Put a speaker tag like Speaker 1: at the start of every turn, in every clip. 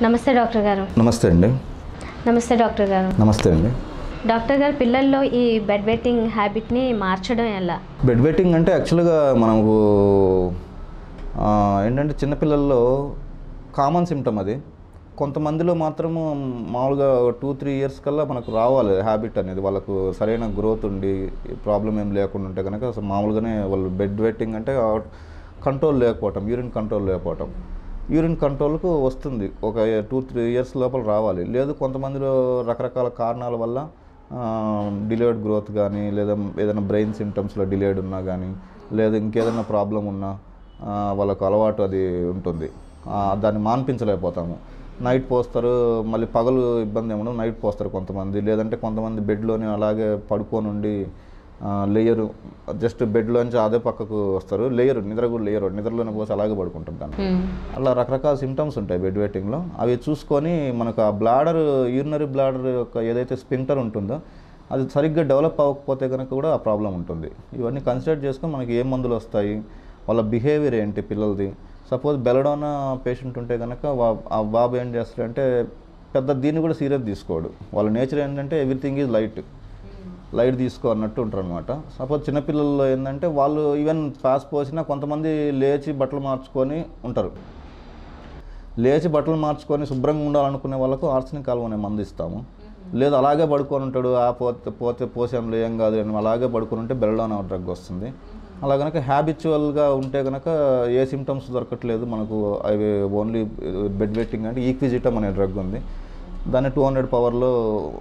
Speaker 1: నమస్తే డాక్టర్ గారు
Speaker 2: నమస్తే అండి
Speaker 1: నమస్తే డాక్టర్ గారు
Speaker 2: నమస్తే అండి
Speaker 1: డాక్టర్ గారు పిల్లల్లో ఈ బెడ్ వెట్టింగ్ హ్యాబిట్ని మార్చడం ఎలా
Speaker 2: బెడ్ వెట్టింగ్ అంటే యాక్చువల్గా మనకు ఆ, ఏంటంటే చిన్నపిల్లల్లో కామన్ సిమ్టమ్ అది కొంతమందిలో మాత్రము మామూలుగా టూ త్రీ ఇయర్స్ కల్లా మనకు రావాలి హ్యాబిట్ అనేది వాళ్ళకు సరైన గ్రోత్ ఉండి ప్రాబ్లం ఏం లేకుండా ఉంటే కనుక అసలు మామూలుగానే వాళ్ళు బెడ్ వెట్టింగ్ అంటే కంట్రోల్ లేకపోవటం యూరిన్ కంట్రోల్ లేకపోవటం యూరిన్ కంట్రోల్కు వస్తుంది ఒక టూ త్రీ ఇయర్స్ లోపల రావాలి లేదు కొంతమందిలో రకరకాల కారణాల వల్ల డిలేడ్ గ్రోత్ కానీ లేదా ఏదైనా బ్రెయిన్ సిమ్టమ్స్లో డిలేడ్ ఉన్నా కానీ లేదా ఇంకేదైనా ప్రాబ్లం ఉన్నా ఆ, వాళ్ళకు అలవాటు అది ఉంటుంది ఆ, దాన్ని మాన్పించలేకపోతాము నైట్ పోస్తారు మళ్ళీ పగలు ఇబ్బంది ఏమన్నా నైట్ పోస్తారు కొంతమంది లేదంటే కొంతమంది బెడ్లోనే అలాగే పడుకొని ఉండి లేయరు జస్ట్ బెడ్లోంచి అదే పక్కకు వస్తారు లేయరు నిద్ర కూడా లేయరు నిద్రలోనే పోసి అలాగే పడుకుంటారు దాన్ని
Speaker 1: మ్మ్.
Speaker 2: అలా రకరకాల సిమ్టమ్స్ ఉంటాయి బెడ్ వెయిటింగ్లో అవి చూసుకొని మనకు ఆ బ్లాడర్ యూరినరీ బ్లాడర్ యొక్క ఏదైతే స్పింక్టర్ ఉంటుందో అది సరిగ్గా డెవలప్ అవ్వకపోతే కనుక కూడా ఆ ప్రాబ్లం ఉంటుంది ఇవన్నీ కన్సిడర్ చేసుకొని మనకి ఏ మందులు వస్తాయి వాళ్ళ బిహేవియర్ ఏంటి పిల్లలది సపోజ్ బెలడోనా పేషెంట్ ఉంటే కనుక వా- ఆ బాబు ఏం చేస్తాడంటే పెద్ద దీన్ని కూడా సీరియస్ తీసుకోడు వాళ్ళ నేచర్ ఏంటంటే ఎవ్రీథింగ్ ఈజ్ లైట్ లైట్ తీసుకో అన్నట్టు ఉంటారు అనమాట సపోజ్ చిన్నపిల్లల్లో ఏంటంటే వాళ్ళు ఈవెన్ పాస్ పోసినా కొంతమంది లేచి బట్టలు మార్చుకొని ఉంటారు లేచి బట్టలు మార్చుకొని శుభ్రంగా ఉండాలనుకునే వాళ్ళకు ఆర్సనిక్ కాలువ అనే మందు ఇస్తాము లేదు అలాగే పడుకొని ఉంటాడు ఆ పోతే పోతే పోసాంలో ఏం కాదు అని అలాగే పడుకొని ఉంటే బెల్లాన్ డ్రగ్ వస్తుంది అలా కనుక హ్యాబిచువల్గా ఉంటే కనుక ఏ సిమ్టమ్స్ దొరకట్లేదు మనకు అవి ఓన్లీ బెడ్ వెట్టింగ్ అంటే ఈక్విజిటమ్ అనే డ్రగ్ ఉంది దాన్ని టూ హండ్రెడ్ పవర్లో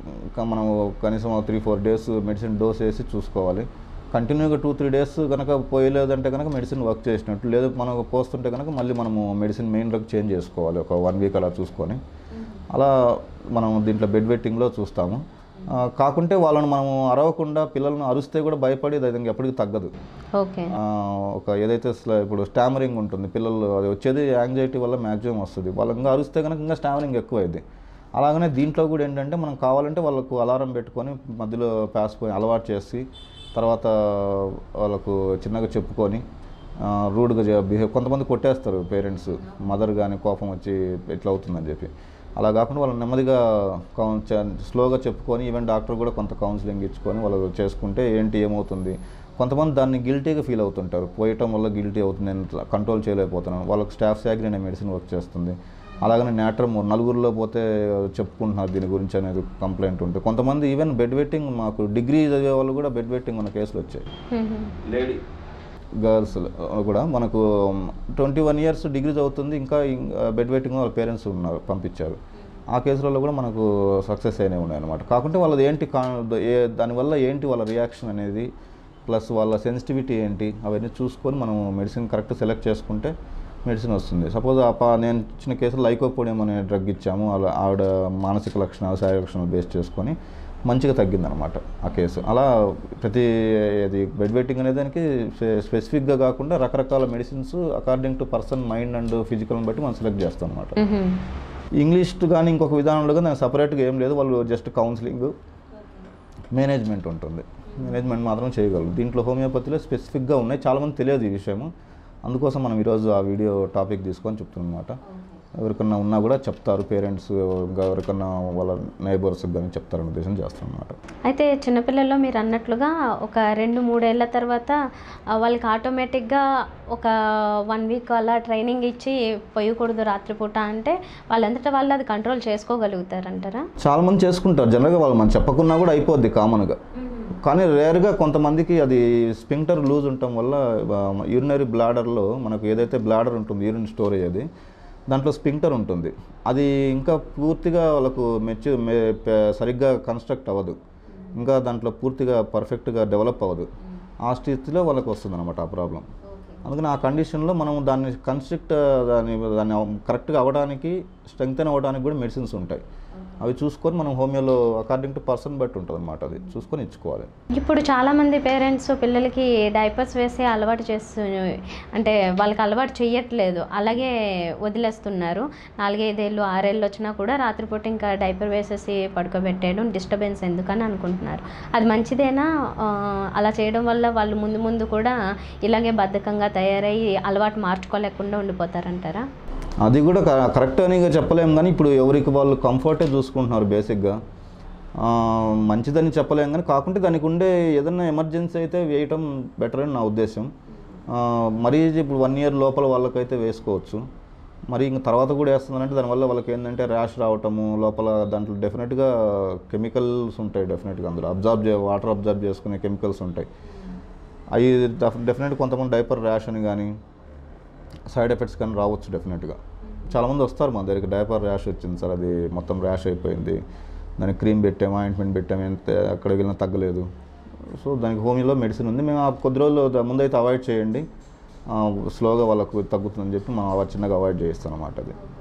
Speaker 2: మనం కనీసం three four days medicine dose వేసి చూసుకోవాలి కంటిన్యూగా టూ త్రీ డేస్ కనుక పోయలేదంటే కనుక మెడిసిన్ వర్క్ చేసినట్టు లేదు మనం పోస్తుంటే కనుక మళ్ళీ మనము మెడిసిన్ మెయిన్ డ్రగ్ చేంజ్ చేసుకోవాలి ఒక వన్ వీక్ అలా చూసుకొని అలా మనం దీంట్లో బెడ్ వెట్టింగ్లో చూస్తాము ఆ, కాకుంటే వాళ్ళని మనము అరవకుండా పిల్లలను అరిస్తే కూడా భయపడి అది ఎప్పటికీ తగ్గదు
Speaker 1: ఓకే
Speaker 2: ఆ, ఒక ఏదైతే స్ల- ఇప్పుడు స్టామరింగ్ ఉంటుంది పిల్లలు అది వచ్చేది యాంగ్జైటీ వల్ల మ్యాక్సిమం వస్తుంది వాళ్ళు ఇంకా అరిస్తే కనుక ఇంకా స్టామరింగ్ ఎక్కువైంది అలాగనే దీంట్లో కూడా ఏంటంటే మనం కావాలంటే వాళ్ళకు అలారం పెట్టుకొని మధ్యలో పాస్ పోయి అలవాటు చేసి తర్వాత వాళ్ళకు చిన్నగా చెప్పుకొని రూడ్గా బిహేవ్ కొంతమంది కొట్టేస్తారు పేరెంట్స్ మదర్ కానీ కోపం వచ్చి ఇట్లా అవుతుందని చెప్పి అలా కాకుండా వాళ్ళని నెమ్మదిగా కౌన్ స్లోగా చెప్పుకొని ఈవెన్ డాక్టర్ కూడా కొంత కౌన్సిలింగ్ ఇచ్చుకొని వాళ్ళు చేసుకుంటే ఏంటి ఏమవుతుంది కొంతమంది దాన్ని గిల్టీగా ఫీల్ అవుతుంటారు పోయటం వల్ల గిల్టీ అవుతుంది నేను ఇట్లా కంట్రోల్ చేయలేకపోతున్నాను వాళ్ళకి స్టాఫ్ సాగ్రీ అనే మెడిసిన్ వర్క్ చేస్తుంది అలాగనే నేట్రమ్ నలుగురిలో పోతే చెప్పుకుంటున్నారు దీని గురించి అనేది కంప్లైంట్ ఉంటుంది కొంతమంది ఈవెన్ బెడ్ వెట్టింగ్ మాకు డిగ్రీ చదివే వాళ్ళు కూడా బెడ్ వెట్టింగ్ మన కేసులు వచ్చాయి
Speaker 1: మ్మ్.
Speaker 2: లేడీ గర్ల్స్ కూడా మనకు ట్వంటీ వన్ ఇయర్స్ డిగ్రీ చదువుతుంది ఇంకా బెడ్ వెయిటింగ్ వాళ్ళ పేరెంట్స్ ఉన్నారు పంపించారు ఆ కేసులలో కూడా మనకు సక్సెస్ అయినవి ఉన్నాయి అనమాట కాకుంటే వాళ్ళది ఏంటి కా ఏ దానివల్ల ఏంటి వాళ్ళ రియాక్షన్ అనేది ప్లస్ వాళ్ళ సెన్సిటివిటీ ఏంటి అవన్నీ చూసుకొని మనం మెడిసిన్ కరెక్ట్ సెలెక్ట్ చేసుకుంటే మెడిసిన్ వస్తుంది సపోజ్ ఆ పా- నేను ఇచ్చిన కేసులో లైకోపోడియం అనే డ్రగ్ ఇచ్చాము అలా ఆవిడ మానసిక లక్షణాలు శారీరక లక్షణాలు బేస్ చేసుకొని మంచిగా తగ్గిందనమాట ఆ కేసు అలా ప్రతి ఇది బెడ్ వెయిటింగ్ అనే దానికి స్పె- స్పెసిఫిక్గా కాకుండా రకరకాల medicines according to person mind and ఫిజికల్ని బట్టి మనం సెలెక్ట్ చేస్తాం అనమాట
Speaker 1: మ్మ్.
Speaker 2: ఇంగ్లీష్ కానీ ఇంకొక విధానంలో కానీ దానికి సపరేట్గా ఏం లేదు వాళ్ళు జస్ట్ కౌన్సిలింగ్ మేనేజ్మెంట్ ఉంటుంది మేనేజ్మెంట్ మాత్రం చేయగలరు దీంట్లో హోమియోపతిలో స్పెసిఫిక్గా ఉన్నాయి చాలామంది తెలియదు ఈ విషయము అందుకోసం మనం ఈరోజు ఆ వీడియో టాపిక్ తీసుకొని చెప్తున్నాం అనమాట ఎవరికన్నా ఉన్నా కూడా చెప్తారు పేరెంట్స్ ఎవరికన్నా వాళ్ళ నైబర్స్కి కానీ చెప్తారనే ఉద్దేశం చేస్తాం అనమాట
Speaker 1: అయితే చిన్నపిల్లల్లో మీరు అన్నట్లుగా ఒక రెండు మూడేళ్ల తర్వాత ఆ, వాళ్ళకి ఆటోమేటిక్గా ఒక వన్ వీక్ అలా ట్రైనింగ్ ఇచ్చి పోయకూడదు రాత్రిపూట అంటే వాళ్ళంతటా వాళ్ళు అది కంట్రోల్ చేసుకోగలుగుతారంటారా
Speaker 2: చాలామంది చేసుకుంటారు జనరల్గా వాళ్ళు మనం చెప్పకున్నా కూడా అయిపోద్ది కామన్గా కానీ రేర్గా కొంతమందికి అది స్పింక్టర్ లూజ్ ఉండటం వల్ల యూరినరీ బ్లాడర్లో మనకు ఏదైతే బ్లాడర్ ఉంటుంది యూరిన్ స్టోరేజ్ అది దాంట్లో స్పింక్టర్ ఉంటుంది అది ఇంకా పూర్తిగా వాళ్ళకు మెచ్యూ సరిగ్గా కన్స్ట్రక్ట్ అవ్వదు ఇంకా దాంట్లో పూర్తిగా పర్ఫెక్ట్గా డెవలప్ అవ్వదు ఆ స్థితిలో వాళ్ళకి వస్తుంది అనమాట ఆ ప్రాబ్లం అందుకని ఆ కండిషన్లో మనం దాన్ని కన్స్ట్రక్ట్ దాన్ని దాన్ని కరెక్ట్గా అవ్వడానికి స్ట్రెంగ్తన్ అవ్వడానికి కూడా మెడిసిన్స్ ఉంటాయి అవి చూసుకొని మనం హోమియోలో అకార్డింగ్ టు పర్సన్ బట్టి ఉంటుంది అనమాట అది చూసుకొని ఇచ్చుకోవాలి
Speaker 1: ఇప్పుడు చాలామంది పేరెంట్స్ పిల్లలకి డైపర్స్ వేసి అలవాటు చేస్తు అంటే వాళ్ళకి అలవాటు చేయట్లేదు అలాగే వదిలేస్తున్నారు నాలుగైదేళ్ళు ఆరేళ్ళు వచ్చినా కూడా రాత్రిపూట ఇంకా డైపర్ వేసేసి పడుకోబెట్టేయడం డిస్టర్బెన్స్ ఎందుకని అనుకుంటున్నారు అది మంచిదేనా ఆ, అలా చేయడం వల్ల వాళ్ళు ముందు ముందు కూడా ఇలాగే బద్ధకంగా తయారయ్యి అలవాటు మార్చుకోలేకుండా ఉండిపోతారంటారా
Speaker 2: అది కూడా క- కరెక్ట్ అని ఇక చెప్పలేము కానీ ఇప్పుడు ఎవరికి వాళ్ళు కంఫర్టే చూసుకుంటున్నారు బేసిక్గా ఆ, మంచిదని చెప్పలేము కానీ కాకుంటే దానికి ఉండే ఏదైనా ఎమర్జెన్సీ అయితే వేయటం బెటర్ అని నా ఉద్దేశం ఆ, మరీ ఇప్పుడు వన్ ఇయర్ లోపల వాళ్ళకైతే వేసుకోవచ్చు మరి ఇంక తర్వాత కూడా వేస్తుందంటే దానివల్ల వాళ్ళకి ఏంటంటే ర్యాష్ రావటము లోపల దాంట్లో డెఫినెట్గా కెమికల్స్ ఉంటాయి డెఫినెట్గా అందులో అబ్జర్వ్ చే వాటర్ అబ్జర్వ్ చేసుకునే కెమికల్స్ ఉంటాయి అవి డెఫినెట్ కొంతమంది డైపర్ ర్యాష్ అని కానీ సైడ్ ఎఫెక్ట్స్ కానీ రావచ్చు డెఫినెట్గా చాలామంది వస్తారు మా దగ్గరికి డైపర్ ర్యాష్ వచ్చింది సార్ అది మొత్తం ర్యాష్ అయిపోయింది దానికి క్రీమ్ పెట్టాము ఆయింట్మెంట్ పెట్టాము ఎంత అక్కడికి వెళ్ళినా తగ్గలేదు సో దానికి హోమియోలో మెడిసిన్ ఉంది మేము ఆ కొద్ది రోజులు ద- ముందైతే అవాయిడ్ చేయండి ఆ, స్లోగా వాళ్ళకు తగ్గుతుందని చెప్పి మనం అవ- చిన్నగా అవాయిడ్ చేస్తాం అన్నమాట అది